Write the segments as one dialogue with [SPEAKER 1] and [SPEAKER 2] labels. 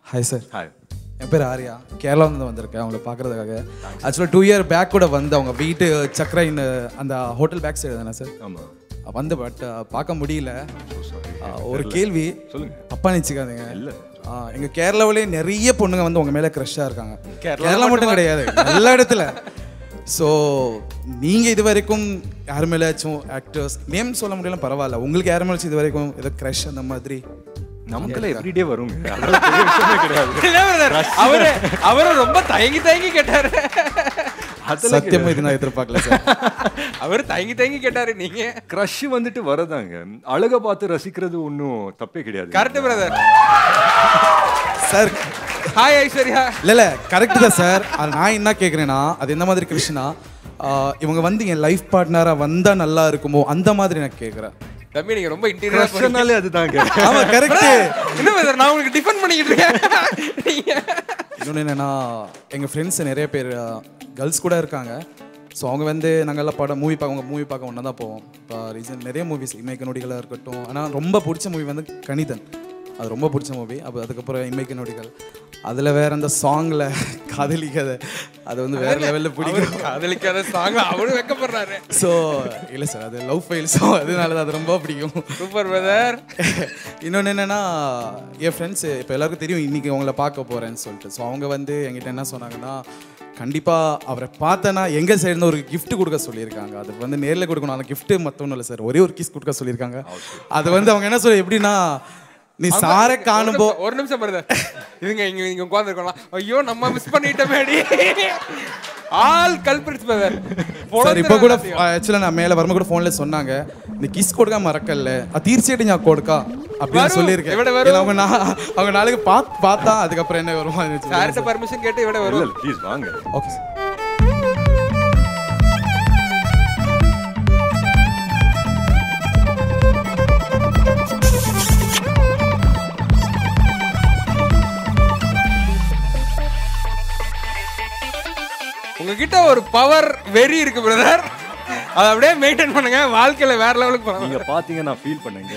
[SPEAKER 1] Hi sir
[SPEAKER 2] hi
[SPEAKER 1] என் பேர் ஆர்யா கேரளாவிலேருந்து வந்திருக்கேன் அவங்கள பார்க்குறதுக்காக ஆக்சுவலாக டூ இயர் பேக் கூட வந்து அவங்க வீட்டு சக்கரைன்னு அந்த ஹோட்டல் பேக் சைடு தானே சார்
[SPEAKER 2] ஆமாம்
[SPEAKER 1] வந்து பட் பார்க்க முடியல அஹ், ஒரு கேள்வி
[SPEAKER 2] சொல்லுங்க.
[SPEAKER 1] தப்பா நினச்சிக்காதீங்க
[SPEAKER 2] இல்ல.
[SPEAKER 1] எங்கள் கேரளாவிலே நிறைய பொண்ணுங்க வந்து உங்கள் மேலே க்ரஷ்ஷாக இருக்காங்க கேரளா மட்டும் கிடையாது எல்லா இடத்துல ஸோ நீங்கள் இது வரைக்கும் யார் மேலேயாச்சும் ஆக்டர்ஸ் நேம் சொல்ல முடியல பரவாயில்ல உங்களுக்கு யார் மேலேச்சும் இது வரைக்கும் ஏதோ க்ரஷ் அந்த மாதிரி
[SPEAKER 2] நமக்கெல்லாம் எவ்ரிடே வருங்க அதெல்லாம் பெரிய விஷயமே கிடையாது
[SPEAKER 3] இல்ல brother, அவரு அவரும் ரொம்ப தயங்கி தயங்கி கேட்டாரு
[SPEAKER 2] அதெல்லாம்
[SPEAKER 1] சத்தியமாக இது நான் எதிர்பார்க்கல சார்
[SPEAKER 3] அவர் தயங்கி தயங்கி கேட்டாரு நீங்க
[SPEAKER 2] க்ரஷ் வந்துட்டு வரதாங்க அழகை பார்த்து ரசிக்கிறது ஒன்றும் தப்பே கிடையாது
[SPEAKER 3] correct brother
[SPEAKER 1] sir
[SPEAKER 3] hi Aishwarya
[SPEAKER 1] இல்ல இல்ல கரெக்ட் தான் சார் அது நான் என்ன கேக்குறேன்னா அது எந்த மாதிரி கிருஷ்ணா ஆஹ் இவங்க வந்து என் லைஃப் பார்ட்னரா வந்தா நல்லா இருக்குமோ அந்த மாதிரி நான் கேக்குறேன்
[SPEAKER 3] தம்பி நீங்க ரொம்ப இன்டீரியரா
[SPEAKER 2] க்ரஷ்னாலே அதுதாங்க
[SPEAKER 1] ஆமா கரெக்ட்
[SPEAKER 3] என்ன பிரதர் நான் உங்களுக்கு டிஃபன் பண்ணிக்கிட்டு இருக்கேன் நீங்க
[SPEAKER 1] இன்னொன்று என்னன்னா எங்க ஃப்ரெண்ட்ஸ் நிறைய பேர் கேர்ள்ஸ் கூட இருக்காங்க ஸோ அவங்க வந்து நாங்கள் எல்லாம் படம் மூவி பார்க்க மூவி பார்க்க ஒன்றா தான் போவோம் இப்போ ரீசன் நிறைய மூவிஸ் இமைக்க நொடிகளாக இருக்கட்டும் ஆனால் ரொம்ப பிடிச்ச மூவி வந்து கணிதன் அது ரொம்ப பிடிச்ச மூவி அப்போ அதுக்கப்புறம் இமைக்க நொடிகள் அதில் வேற அந்த சாங்கில் காதலிக்காத அது வந்து வேற லெவலில் பிடிக்கும்
[SPEAKER 3] காதலிக்காத சாங் அவரு வெக்கப்படுறாரு
[SPEAKER 1] ஸோ இல்லை சார் அது லவ் ஃபெயில் ஸோ அதனால தான் அது ரொம்ப பிடிக்கும்
[SPEAKER 3] சூப்பர் பிரதர்
[SPEAKER 1] இன்னொன்று என்னென்னா என் ஃப்ரெண்ட்ஸு இப்போ எல்லாருக்கும் தெரியும் இன்றைக்கி உங்களை பார்க்க போகிறேன்னு சொல்லிட்டு ஸோ அவங்க வந்து என்கிட்ட என்ன சொன்னாங்கன்னா கண்டிப்பாக அவரை பார்த்தேன்னா எங்கள் சைடுந்து ஒரு gift கொடுக்க சொல்லியிருக்காங்க அது வந்து நேரில் கொடுக்கணும் அந்த gift மற்றொன்றும் இல்லை சார் ஒரே ஒரு கிஸ் கொடுக்க சொல்லியிருக்காங்க அது வந்து அவங்க என்ன சொல்ல எப்படின்னா நீ சாரை காணும்போ
[SPEAKER 3] ஒரு நிமிஷம் பிரதர் இவங்க இங்க இங்க உட்கார்ந்துருக்கலாம் ஐயோ நம்ம மிஸ் பண்ணிட்டோமேடி ஆல் கல்பிரிட்ஸ் பிரதர்
[SPEAKER 1] சார் இப்போ கூட ஆக்சுவலாக நான் மேலே வரும்போது கூட ஃபோனில் சொன்னாங்க நீ கிஸ் கொடுக்க மறக்கல அது தீர்ச்சியாയിട്ട് ഞാൻ കൊടുക്കാം அப்படின்னு
[SPEAKER 3] வரும்.
[SPEAKER 1] சொல்லியிருக்கேன்
[SPEAKER 3] ഇവിടെ வரும்.
[SPEAKER 1] ஏன்னா அவங்க நான் அவங்க நாளைக்கு பார்த்து பார்த்தா அதுக்கப்புறம் என்ன வருமா
[SPEAKER 3] சார்ட்ட பர்மிஷன் கேட்டு இவட
[SPEAKER 2] இல்ல
[SPEAKER 3] வரும்
[SPEAKER 2] ப்ளீஸ் வாங்க
[SPEAKER 1] ஓகே சார்
[SPEAKER 3] உங்ககிட்ட ஒரு பவர் வெறி இருக்கு பிரதர் அதை அப்படியே மெயின்டைன் பண்ணுங்க வாழ்க்கையில வேற லெவலுக்கு போகலாம்
[SPEAKER 2] நீங்க பாத்தீங்க நான் ஃபீல் பண்ணேங்க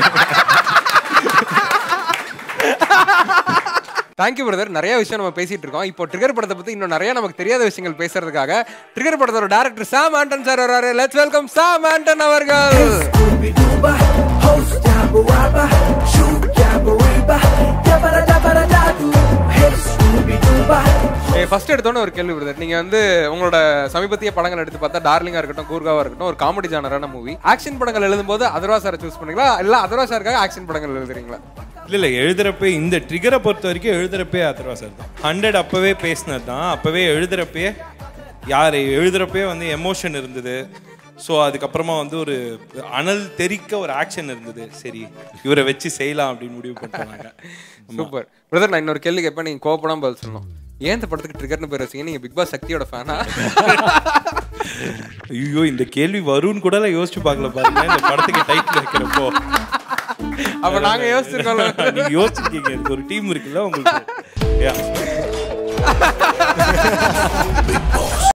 [SPEAKER 3] தேங்க்யூ பிரதர் நிறைய விஷயம் நம்ம பேசிட்டு இருக்கோம் இப்போ ட்ரிகர் படத்தை பத்தி இன்னும் நிறைய நமக்கு தெரியாத விஷயங்கள் பேசுறதுக்காக ட்ரிகர் படத்தோட டேரக்டர் சாம் ஆண்டன் சார் வராரு லெட்ஸ் வெல்கம் சாம் ஆண்டன் அவர்கள்
[SPEAKER 4] Scooby-Dooba, host Dabba Wabba, shoot Dabba Reba, Dabba Dabba Dabba Hey Scooby-Dooba.
[SPEAKER 3] First எடுத்தோன்னே ஒரு கேள்வி பிரதர் நீங்க வந்து உங்களோட சமீபத்திய படங்கள் எடுத்து பார்த்தா டார்லிங்கா இருக்கட்டும் கூர்காவா இருக்கட்டும் ஒரு காமெடி ஜானரான மூவி ஆக்ஷன் படங்கள் எழுதும்போது அதர்வா சாரை சூஸ் பண்ணீங்களா இல்ல அதர்வா சாருக்காக ஆக்ஷன் படங்கள் எழுதுறீங்களா
[SPEAKER 5] இல்ல இல்ல எழுதுறப்ப இந்த ட்ரிகரை பொறுத்த வரைக்கும் எழுதுறப்பே அத்தர்வா சார் தான் ஹண்ட்ரட் அப்பவே பேசினது தான் அப்பவே எழுதுறப்பே யார் எழுதுறப்பே வந்து எமோஷன் இருந்தது ஸோ அதுக்கப்புறமா வந்து ஒரு அனல் தெறிக்க ஒரு ஆக்ஷன் இருந்தது சரி இவரை வச்சு செய்யலாம் அப்படின்னு முடிவு பண்ணிட்டாங்க
[SPEAKER 3] சூப்பர் பிரதர் நான் இன்னொரு கேள்வி கேட்பேன் நீங்க கோவப்படாம பதில் சொல்லணும் ஏன் இந்த படத்துக்கு ட்ரிகர்னு பேர் வச்சீங்க நீங்க பிக் பாஸ் சக்தியோட ஃபேனா
[SPEAKER 5] ஐயோ இந்த கேள்வி வரும்னு கூட நான் யோசிச்சு பார்க்கல பாருங்க இந்த படத்துக்கு டைட்டில் வைக்கிறப்போ
[SPEAKER 3] அப்ப நாங்க யோசிச்சிருக்கோம்
[SPEAKER 5] நீங்க யோசிச்சிருக்கீங்க எனக்கு ஒரு டீம் இருக்குல்ல உங்களுக்கு Yeah.